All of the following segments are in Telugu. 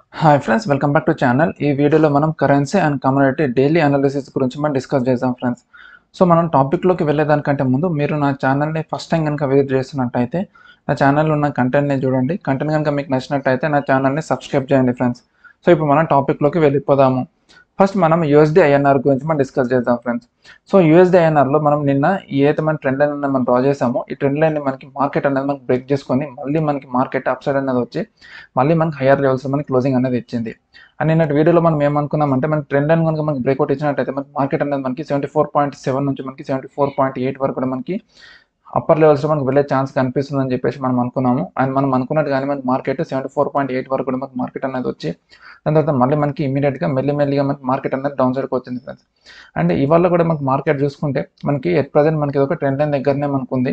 hi friends welcome back to channel ఈ వీడియోలో మనం currency and community daily analysis గురించి మనం డిస్కస్ చేద్దాం ఫ్రెండ్స్ సో మనం టాపిక్లోకి వెళ్ళేదానికంటే ముందు మీరు నా ఛానల్ని ఫస్ట్ టైం కనుక విజిట్ చేస్తున్నట్టయితే నా ఛానల్లో ఉన్న కంటెంట్ని చూడండి కంటెంట్ కనుక మీకు నచ్చినట్టయితే నా ఛానల్ని సబ్స్క్రైబ్ చేయండి ఫ్రెండ్స్ సో ఇప్పుడు మనం టాపిక్లోకి వెళ్ళిపోదాము ఫస్ట్ మనం యూఎస్డి ఐఎన్ఆర్ గురించి మనం డిస్కస్ చేద్దాం ఫ్రెండ్స్ సో యూఎస్డి ఐఎన్ఆర్లో మనం నిన్న ఏదైతే మన ట్రెండ్ లైన్ మనం డ్రా చేసామో ఈ ట్రెండ్ లైన్ మనకి మార్కెట్ అనేది మనకి బ్రేక్ చేసుకొని మళ్ళీ మనకి మార్కెట్ అప్ సైడ్ అనేది వచ్చి మళ్ళీ మనకి హయ్యర్ లెవెల్స్ మనకి క్లోజింగ్ అనేది ఇచ్చింది అండ్ నిన్నటి వీడియోలో మనం ఏమనుకున్నామంటే మనకి ట్రెండ్ లైన్ కనుక మనకి బ్రేక్అవుట్ ఇచ్చినట్టయితే మనకి మార్కెట్ అనేది మనకి సెవెంటీ ఫోర్ పాయింట్ సెవెన్ నుంచి మనకి సెవెంటీ ఫోర్ పాయింట్ ఎయిట్ వరకు కూడా మనకి అప్పర్ లెవెల్స్లో మనకి వెళ్ళే ఛాన్స్ కనిపిస్తుంది అని చెప్పేసి మనం అనుకున్నాము అండ్ మనం అనుకున్నట్టు కానీ మనకి market seventy four point eight వరకు కూడా మనకి మార్కెట్ అనేది వచ్చి దాని తర్వాత మళ్ళీ మనకి ఇమీడియట్గా మెల్లి మెల్లిగా మనకి మార్కెట్ అనేది డౌన్ సైడ్కి వచ్చింది ఫ్రెండ్స్ అండ్ ఇవాళ కూడా మనకి మార్కెట్ చూసుకుంటే మనకి ఎట్ ప్రజెంట్ మనకి ఒక ట్రెండ్ లైన్ దగ్గరనే మనకు ఉంది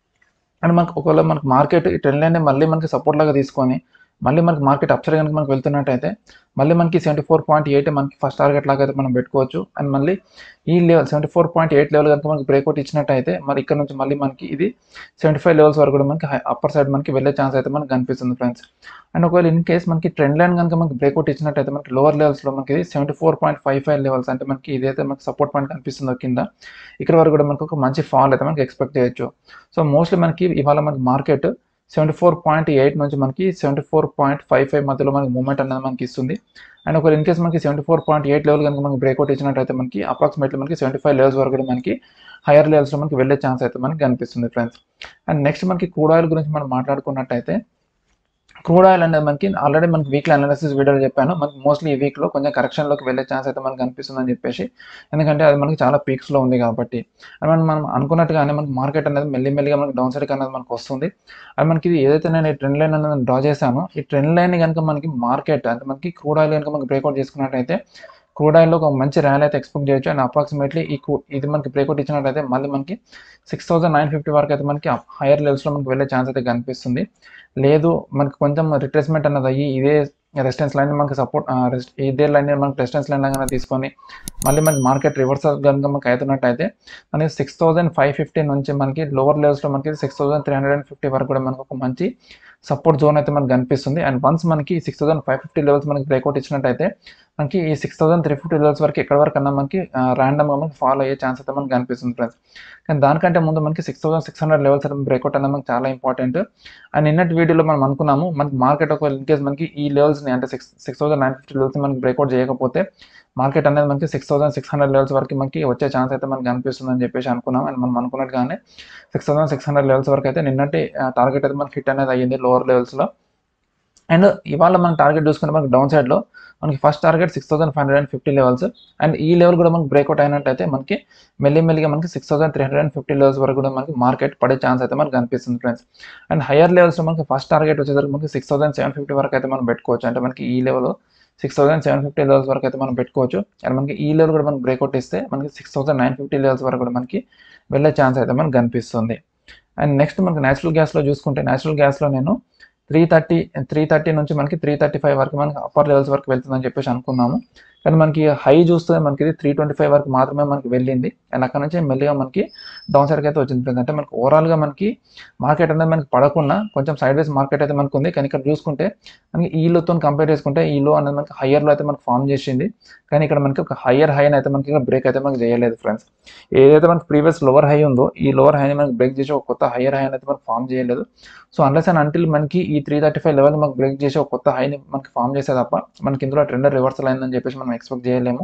అండ్ మనకు ఒకవేళ మనకి మార్కెట్ ఈ ట్రెండ్ లైన్ మళ్ళీ మనకి సపోర్ట్ లాగా తీసుకొని మళ్ళీ మనకి మార్కెట్ అప్సైడ్ కనుక మనకి వెళ్తున్నట్టయితే మళ్ళీ మనకి సెవెంటీ ఫోర్ పాయింట్ ఎయిట్ మనకి ఫస్ట్ టార్గెట్ లాగా అయితే మనం పెట్టుకోవచ్చు అండ్ మళ్ళీ ఈ level seventy four point eight level కనుక మనకి బ్రేక్అవుట్ ఇచ్చినట్టయితే మరి ఇక్కడ నుంచి మళ్ళీ మనకి ఇది సెవెంటీ ఫైవ్ లెవెల్స్ వరకు కూడా మనకి అప్పర్ సైడ్ మనకి వెళ్ళే ఛాన్స్ అయితే మనకి కనిపిస్తుంది ఫ్రెండ్స్ అండ్ ఒకవేళ ఇన్ కేస్ మనకి ట్రెండ్ లైన్ కనుక మనకి బ్రేక్అవుట్ ఇచ్చినట్టయితే మనకి లోవర్ లెవెల్స్లో మనకి seventy four point five five levels అంటే మనకి ఇదైతే మనకి సపోర్ట్ పాయింట్ కనిపిస్తుందో కింద ఇక్కడ వరకు కూడా మనకి ఒక మంచి ఫాల్ అయితే మనకి ఎక్స్పెక్ట్ చేయొచ్చు సో మోస్ట్లీ మనకి ఇవాళ మనకి market seventy four point eight నుంచి మనకి seventy four point five five మధ్యలో మనకి మూమెంట్ అనేది మనకి ఇస్తుంది అండ్ ఒకవేళ ఇన్ కేస్ మనకి seventy four point eight level కనుక మనకి బ్రేక్అవుట్ ఇచ్చినట్టయితే మనకి అప్రాక్సిమేట్లీ మనకి సెవెంటీ ఫైవ్ లెవెల్స్ వరకు కూడా మనకి హైయర్ లెవెల్స్లో మనకి వెళ్ళే ఛాన్స్ అయితే మనకి కనిపిస్తుంది ఫ్రెండ్స్ అండ్ నెక్స్ట్ మనకి క్రూడ్ ఆయిల్ గురించి మనం మాట్లాడుకున్నట్టయితే క్రూడ్ ఆయిల్ అనేది మనకి ఆల్రెడీ మనకి వీక్లీ అనాలిసిస్ వీడియోలో చెప్పాను మనకి మోస్ట్లీ ఈ వీక్లో కొంచెం కరెక్షన్లోకి వెళ్ళే ఛాన్స్ అయితే మనకి కనిపిస్తుంది అని చెప్పేసి ఎందుకంటే అది మనకి చాలా పీక్స్లో ఉంది కాబట్టి అండ్ మనం మనం అనుకున్నట్టుగానే మనకి మార్కెట్ అనేది మెల్లి మెల్లిగా మనకి డౌన్ సైడ్ అనేది మనకు వస్తుంది అండ్ మనకి ఇది ఏదైతే నేను ఈ ట్రెండ్ లైన్ అనేది డ్రా చేశానో ఈ ట్రెండ్ లైన్ కనుక మనకి మార్కెట్ అంటే మనకి క్రూడ్ ఆయిల్ కనుక మనకి బ్రేక్అవుట్ చేసుకున్నట్టయితే క్రూడ్ ఆయిల్లో ఒక మంచి ర్యాలీ అయితే ఎక్స్పెక్ట్ చేయొచ్చు అండ్ అప్రాక్సిమేట్లీ ఈ ఇది మనకి బ్రేక్అవుట్ ఇచ్చినట్టయితే మళ్ళీ మనకి సిక్స్ థౌసండ్ నైన్ ఫిఫ్టీ వరకు అయితే మనకి హైయర్ లెవెల్స్లో మనకి వెళ్ళే ఛాన్స్ అయితే కనిపిస్తుంది లేదు మనకి కొంచెం రిట్రేస్మెంట్ అన్నది అయ్యి ఇదే రెసిస్టెన్స్ లైన్ మనకి సపోర్ట్ ఇదే లైన్ మనకి రెసిస్టెన్స్ లైన్ లాగా తీసుకొని మళ్ళీ మనకి మార్కెట్ రివర్స్ కనుక మనకి అవుతున్నట్టయితే మనకి సిక్స్ థౌసండ్ ఫైవ్ ఫిఫ్టీ నుంచి మనకి లోవర్ లెవెల్స్లో మనకి six thousand three hundred and fifty వరకు కూడా మనకు ఒక మంచి సపోర్ట్ జోన్ అయితే మనకు కనిపిస్తుంది అండ్ వన్స్ మనకి six thousand five fifty levels మనకి బ్రేక్అవుట్ ఇచ్చినట్టయితే మనకి ఈ six thousand three fifty levels వరకు ఎక్కడ వరకు అన్నా మనకి ర్యాండమ్గా మనకి ఫాలో అయ్యే ఛాన్స్ అయితే మనకి కనిపిస్తుంది ఫ్రెండ్స్ కానీ దానికంటే ముందు మనకి six thousand six hundred levels అయితే బ్రేక్అవుట్ అనేది మనకి చాలా ఇంపార్టెంట్ అండ్ నిన్నటి వీడియోలో మనం అనుకున్నాము మనకి మార్కెట్ ఒక ఇన్ కేస్ మనకి ఈ లెవెల్స్ని అంటే six six thousand nine fifty levels మనకి బ్రేక్అవుట్ చేయకపోతే మార్కెట్ అనేది మనకి six thousand six hundred levels వరకు మనకి వచ్చే ఛాన్స్ అయితే మనకి కనిపిస్తుంది అని చెప్పేసి అనుకున్నాం అండ్ మనం అనుకున్నట్టుగానే six thousand six hundred levels వరకు అయితే నిన్నటి టార్గెట్ అయితే మనకి హిట్ అనేది అయ్యింది లోవర్ లెవెల్స్లో అండ్ ఇవాళ మనం టార్గెట్ చూసుకుంటే మనకి డౌన్ సైడ్లో మనకి first target six thousand five hundred and fifty levels and ఈ లెవెల్ కూడా మనకి బ్రేక్అవుట్ అయినట్టయితే మనకి మెల్లి మెల్లిగా మనకి six thousand three hundred and fifty levels వరకు కూడా మనకి మార్కెట్ పడే ఛాన్స్ అయితే మనకి కనిపిస్తుంది ఫ్రెండ్స్ అండ్ హయ్యర్ లెవెల్స్లో మనకి ఫస్ట్ టార్గెట్ వచ్చేసరికి మనకి సిక్స్ థౌసండ్ సెవెన్ ఫిఫ్టీ వరకు అయితే మనం పెట్టుకోవచ్చు అంటే మనకి ఈ level six thousand seven fifty levels వరకు అయితే మనం పెట్టుకోవచ్చు అండ్ మనకి ఈ లెవెల్ కూడా మనకి బ్రేక్అవుట్ ఇస్తే మనకి six thousand nine fifty levels వరకు కూడా మనకి వెళ్ళే ఛాన్స్ అయితే మనకి కనిపిస్తుంది అండ్ నెక్స్ట్ మనకి నేచురల్ గ్యాస్లో చూసుకుంటే నేచురల్ గ్యాస్లో నేను త్రీ థర్టీ త్రీ థర్టీ నుంచి మనకి త్రీ థర్టీ ఫైవ్ వరకు మనకి అప్పర్ లెవెల్స్ వరకు వెళ్తుందని చెప్పేసి అనుకున్నాము కానీ మనకి హై చూస్తే మనకి ఇది త్రీ ట్వంటీ ఫైవ్ వరకు మాత్రమే మనకి వెళ్ళింది అండ్ అక్కడ నుంచి మెల్లిగా మనకి డౌన్ సైడ్కి అయితే వచ్చింది అంటే మనకి ఓవరాల్గా మనకి మార్కెట్ అనేది మనకి పడకుండా కొంచెం సైడ్ వేస్ మార్కెట్ అయితే మనకు ఉంది కానీ ఇక్కడ చూసుకుంటే మనకి ఈ లోతో కంపేర్ చేసుకుంటే ఈ లో అనేది మనకి హయ్యర్లో అయితే మనకి ఫామ్ చేసింది కానీ ఇక్కడ మనకి ఒక హయ్యర్ హై అయితే మనకి ఇక్కడ బ్రేక్ అయితే మనకి చేయలేదు ఫ్రెండ్స్ ఏదైతే మనకి ప్రీవియస్ లోవర్ హై ఉందో ఈ లోవర్ హైని మనకి బ్రేక్ చేసి ఒక కొత్త హయ్యర్ హై అయితే మనకి ఫామ్ చేయలేదు సో అన్లెస్ అండ్ అంటిల్ మనకి ఈ త్రీ థర్టీ ఫైవ్ లెవెల్ మనకి బ్రేక్ చేసి ఒక కొత్త హైని మనకి ఫామ్ చేసే తప్ప మనకి ఇందులో ట్రెండర్ రివర్సల్ అయిందని చెప్పేసి మనం ఎక్స్పెక్ట్ చేయలేము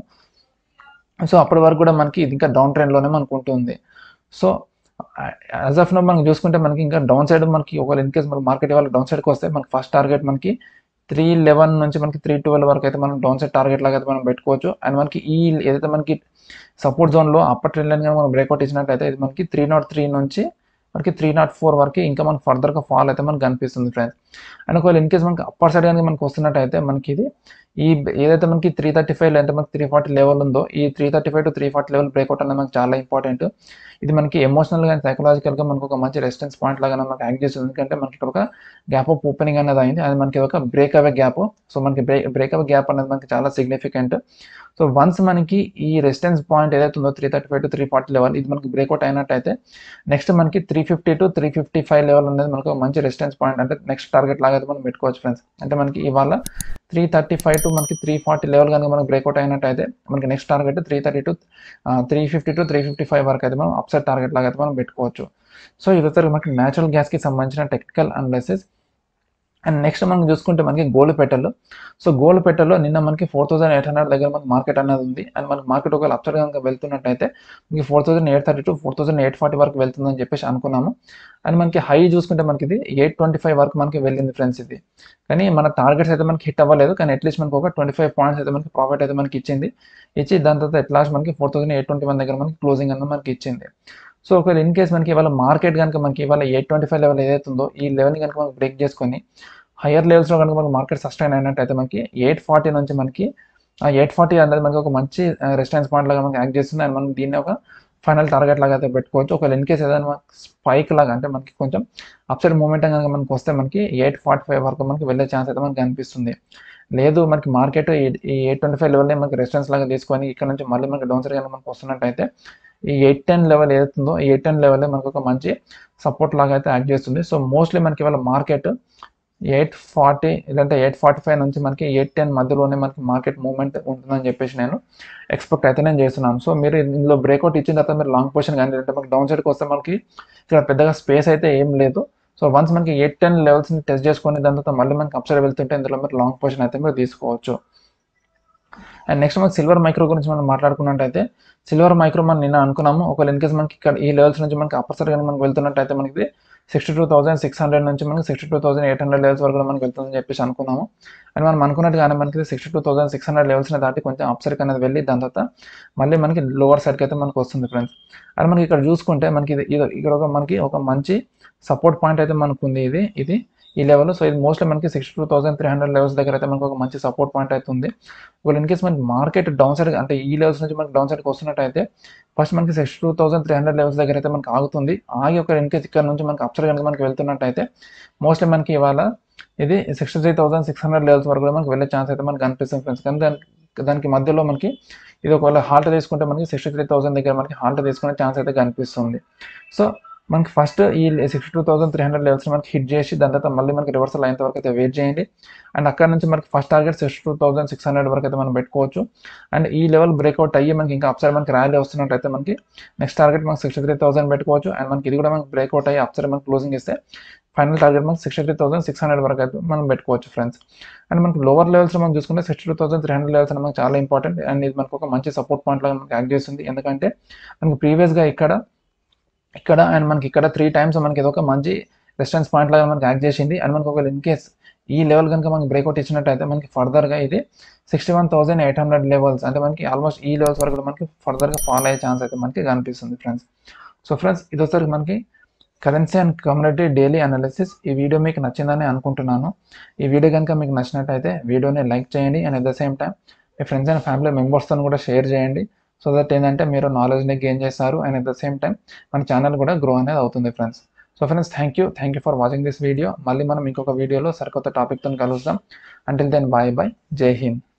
సో అప్పటి వరకు కూడా మనకి ఇది ఇంకా డౌన్ ట్రెండ్లోనే మనకు ఉంటుంది సో యాజ్ ఆఫ్ నో మనం చూసుకుంటే మనకి ఇంకా డౌన్ సైడ్ మనకి ఒకవేళ ఇన్ కేస్ మనకి మార్కెట్ ఇవాళ డౌన్ సైడ్కి వస్తే మనకి ఫస్ట్ టార్గెట్ మనకి త్రీ లెవెన్ నుంచి మనకి త్రీ ట్వెల్వ్ వరకు అయితే మనం డౌన్ సైడ్ టార్గెట్ లాగా అయితే మనం పెట్టుకోవచ్చు అండ్ మనకి ఈ ఏదైతే మనకి సపోర్ట్ జోన్లో అప్పర్ ట్రెండ్ లైన్ మనం బ్రేక్అవుట్ ఇచ్చినట్టయితే ఇది మనకి త్రీ నాట్ త్రీ నుంచి మనకి త్రీ నాట్ ఫోర్ వరకు ఇంకా మనకి ఫర్దర్గా ఫాల్ అయితే మనకు కనిపిస్తుంది ఫ్రెండ్స్ అండ్ ఒకవేళ ఇన్ కేస్ మనకి అప్పర్ సైడ్ కనుక మనకి వస్తున్నట్టయితే మనకి ఇది ఈ ఏదైతే మనకి త్రీ థర్టీ ఫైవ్ అంటే మనకి త్రీ ఫార్టీ లెవెల్ ఉందో ఈ three thirty five to three forty level breakout అనేది మనకి చాలా ఇంపార్టెంట్ ఇది మనకి ఎమోషనల్ కానీ సైకలాజికల్గా మనకు ఒక మంచి రెసిస్టెన్స్ పాయింట్ లాగా మనకి యాక్ట్ చేస్తుంది ఎందుకంటే మనకి ఇక్కడ ఒక గ్యాప్ ఆఫ్ ఓపెనింగ్ అనేది అయింది అది మనకి ఒక బ్రేక్ అవే గ్యాప్ సో మనకి బ్రేక్ బ్రేక్ అవే గ్యాప్ అనేది మనకి చాలా సిగ్నిఫికెంట్ సో వన్స్ మనకి ఈ రెసిస్టెన్స్ పాయింట్ ఏదైతే ఉందో three thirty five to three forty level ఇది మనకి బ్రేక్అవుట్ అయినట్టయితే నెక్స్ట్ మనకి three fifty to three fifty five level అనేది మనకు మంచి రెసిస్టెన్స్ పాయింట్ అంటే నెక్స్ట్ టార్గెట్ లాగా అయితే మనం పెట్టుకోవచ్చు ఫ్రెండ్స్ అంటే మనకి ఇవాళ త్రీ థర్టీ ఫైవ్ టు మనకి త్రీ ఫార్టీ లెవెల్ కనుక మనకి బ్రేక్అవుట్ అయినట్టయితే మనకి next target three thirty to three fifty to three fifty five వరకు అయితే మనం అప్సైడ్ టార్గెట్ లాగా అయితే మనం పెట్టుకోవచ్చు సో ఇది వచ్చేసరికి మనకి న్యాచురల్ గ్యాస్కి సంబంధించిన టెక్నికల్ అనాలిసిస్ అండ్ నెక్స్ట్ మనం చూసుకుంటే మనకి గోల్డ్ పెట్టెలు సో గోల్డ్ పెట్టెల్లో నిన్న మనకి ఫోర్ థౌసండ్ ఎయిట్ హండ్రెడ్ దగ్గర మనకి మార్కెట్ అనేది ఉంది అండ్ మనకి మార్కెట్ ఒకవేళ అప్సైడ్ కనుక వెళ్తున్నట్టయితే మనకి four thousand eight thirty to four thousand eight forty వరకు వెళ్తుందని చెప్పేసి అనుకున్నాము అండ్ మనకి హై చూసుకుంటే మనకి ఇది ఎయిట్ ట్వంటీ ఫైవ్ వరకు మనకి వెళ్ళింది ఫ్రెండ్స్ ఇది కానీ మన టార్గెట్స్ అయితే మనకి హిట్ అవ్వలేదు కానీ అట్లీస్ట్ మనకి ఒక ట్వంటీ ఫైవ్ పాయింట్స్ అయితే మనకి ప్రాఫిట్ అయితే మనకి ఇచ్చింది ఇచ్చి దాని తర్వాత ఎట్లాస్ట్ మనకి four thousand eight twenty one దగ్గర మనకి క్లోజింగ్ అనేది మనకి ఇచ్చింది సో ఒకవేళ ఇన్ కేస్ మనకి ఇవాళ మార్కెట్ కనుక మనకి ఇవాళ ఎయిట్ ట్వంటీ ఫైవ్ లెవెల్ ఏదైతే ఉందో ఈ లెవెల్ని కనుక మనకి బ్రేక్ చేసుకొని హయ్యర్ లెవెల్స్లో కనుక మనకి మార్కెట్ సస్టైన్ అయినట్టయితే మనకి ఎయిట్ ఫార్టీ నుంచి మనకి ఆ ఎయిట్ ఫార్టీ అనేది మనకి ఒక మంచి రెసిస్టెన్స్ పాయింట్ లాగా మనకి యాక్ట్ చేస్తుంది అండ్ మనం దీన్ని ఒక ఫైనల్ టార్గెట్ లాగా అయితే పెట్టుకోవచ్చు ఒకవేళ ఇన్ కేస్ ఏదైనా స్పైక్ లాగా అంటే మనకి కొంచెం అప్సైడ్ మూమెంట్ కనుక మనకి వస్తే మనకి ఎయిట్ ఫార్టీ ఫైవ్ వరకు మనకి వెళ్ళే ఛాన్స్ అయితే మనకి అనిపిస్తుంది లేదు మనకి మార్కెట్ ఈ ఎయిట్ ట్వంటీ ఫైవ్ లెవెల్ని మనకి రెసిస్టెన్స్ లాగా తీసుకొని ఇక్కడ నుంచి మళ్ళీ మనకి డౌన్ సైడ్ కనుక మనకి వస్తున్నట్టయితే ఈ ఎయిట్ టెన్ లెవెల్ ఏదైతుందో ఈ ఎయిట్ టెన్ లెవెల్ మనకు ఒక మంచి సపోర్ట్ లాగా అయితే యాక్ట్ చేస్తుంది సో మోస్ట్లీ మనకి ఇవాళ మార్కెట్ ఎయిట్ ఫార్టీ లేదంటే ఎయిట్ ఫార్టీ ఫైవ్ నుంచి మనకి ఎయిట్ టెన్ మధ్యలోనే మనకి మార్కెట్ మూవ్మెంట్ ఉంటుందని చెప్పేసి నేను ఎక్స్పెక్ట్ అయితే నేను చేస్తున్నాను సో మీరు ఇందులో బ్రేక్అవుట్ ఇచ్చిన తర్వాత మీరు లాంగ్ పొజిషన్ కానీ లేదంటే మనకి డౌన్ సైడ్కి వస్తే మనకి ఇక్కడ పెద్దగా స్పేస్ అయితే ఏం లేదు సో వన్స్ మనకి ఎయిట్ టెన్ లెవెల్స్ని టెస్ట్ చేసుకొని దాని తర్వాత మళ్ళీ మనకి అప్సైడ్ వెళ్తుంటే ఇందులో మీరు లాంగ్ పొజిషన్ అయితే మీరు తీసుకోవచ్చు అండ్ నెక్స్ట్ మనకి సిల్వర్ మైక్రో గురించి మనం మాట్లాడుకున్నట్టయితే సిల్వర్ మైక్రో మనం నిన్న అనుకున్నాము ఒకవేళ ఇన్ కేస్ మనకి ఇక్కడ ఈ లెవెల్స్ నుంచి మనకి అప్పర్ సైడ్ కానీ మనకి వెళ్తున్నట్టయితే మనకి sixty two thousand six hundred నుంచి మనకి sixty two thousand eight hundred levels వరకు కూడా మనకి వెళ్తుందని చెప్పేసి అనుకున్నాము అండ్ మనం అనుకున్నట్టుగానే మనకి sixty two thousand six hundred లెవెల్స్ని దాటి కొంచెం అప్ సైడ్ అనేది వెళ్ళి దాని తర్వాత మళ్ళీ మనకి లోవర్ సైడ్కి అయితే మనకు వస్తుంది ఫ్రెండ్స్ అండ్ మనకి ఇక్కడ చూసుకుంటే మనకి ఇది ఇది ఇక్కడ ఒక మనకి ఒక మంచి సపోర్ట్ పాయింట్ అయితే మనకు ఉంది ఇది ఇది ఈ లెవెల్ సో ఇది మోస్ట్లీ మనకి sixty two thousand three hundred levels దగ్గర అయితే మనకు ఒక మంచి సపోర్ట్ పాయింట్ అయితే ఉంది ఒకవేళ ఇన్ కేస్ మనకి మార్కెట్ డౌన్ సైడ్ అంటే ఈ లెవెల్స్ నుంచి మనకి డౌన్ సైడ్కి వస్తున్నట్టయితే ఫస్ట్ మనకి sixty two thousand three hundred levels దగ్గర అయితే మనకి ఆగుతుంది ఆగి ఒక ఇన్ కేస్ ఇక్కడ నుంచి మనకి అప్సైడ్ కనుక మనకి వెళ్తున్నట్టయితే మోస్ట్లీ మనకి ఇవాళ ఇది sixty three thousand six hundred levels వరకు కూడా మనకి వెళ్ళే ఛాన్స్ అయితే మనకి కనిపిస్తుంది ఫ్రెండ్స్ కానీ దానికి దానికి మధ్యలో మనకి ఇది ఒకవేళ హాల్ట్ తీసుకుంటే మనకి సిక్స్టీ త్రీ థౌసండ్ దగ్గర మనకి హాల్ట్ తీసుకునే ఛాన్స్ అయితే కనిపిస్తుంది సో మనకి ఫస్ట్ ఈ sixty two thousand three hundred levels మనకి హిట్ చేసి దాని తర్వాత మళ్ళీ మనకి రివర్సల్ అయినంత వరకు అయితే వెయిట్ చేయండి అండ్ అక్కడ నుంచి మనకి first target sixty two thousand six hundred వరకు అయితే మనం పెట్టుకోవచ్చు అండ్ ఈ లెవెల్ బ్రేక్అవుట్ అయ్యి మనకి ఇంకా అప్సైడ్ మనకి ర్యాలీ వస్తున్నట్టయితే మనకి నెక్స్ట్ టార్గెట్ మనకి సిక్స్టీ త్రీ థౌసండ్ పెట్టుకోవచ్చు అండ్ మనకి ఇది కూడా మనకి బ్రేక్అవుట్ అయ్యి అప్సైడ్ మనకి క్లోజింగ్ ఇస్తే ఫైనల్ టార్గెట్ మనకి sixty three thousand six hundred వరకు అయితే మనం పెట్టుకోవచ్చు ఫ్రెండ్స్ అండ్ మనకి లోవర్ లెవెల్స్ మనం చూసుకుంటే sixty two thousand three hundred levels మనకి చాలా ఇంపార్టెంట్ అండ్ ఇది మనకు ఒక మంచి సపోర్ట్ పాయింట్ లాగా మనకి యాక్ట్ చేస్తుంది ఎందుకంటే మనకి ప్రీవియస్గా ఇక్కడ ఇక్కడ అండ్ మనకి ఇక్కడ త్రీ టైమ్స్ మనకి ఇది ఒక మంచి రెసిస్టెన్స్ పాయింట్ లాగా మనకి యాక్ట్ చేసింది అండ్ మనకి ఒకవేళ ఇన్ కేస్ ఈ లెవెల్ కనుక మనకి బ్రేక్అవుట్ ఇచ్చినట్టయితే మనకి ఫర్దర్గా ఇది sixty one thousand eight hundred levels అంటే మనకి ఆల్మోస్ట్ ఈ లెవెల్స్ వరకు కూడా మనకి ఫర్దర్గా ఫాలో అయ్యే ఛాన్స్ అయితే మనకి కనిపిస్తుంది ఫ్రెండ్స్ సో ఫ్రెండ్స్ ఇది వచ్చరికి మనకి currency and community daily analysis ఈ వీడియో మీకు నచ్చిందని అనుకుంటున్నాను ఈ వీడియో కనుక మీకు నచ్చినట్టయితే వీడియోని లైక్ చేయండి and at the same time మీ ఫ్రెండ్స్ అండ్ ఫ్యామిలీ మెంబర్స్తో కూడా షేర్ చేయండి సో దట్ ఏంటంటే మీరు నాలెడ్జ్ని గెయిన్ చేస్తారు and at the same time మన ఛానల్ కూడా గ్రో అనేది అవుతుంది friends so friends thank you thank you for watching this video మళ్ళీ మనం ఇంకొక వీడియోలో సరికొత్త టాపిక్తో కలుద్దాం అంటిల్ దెన్ బాయ్ బాయ్ జై హింద్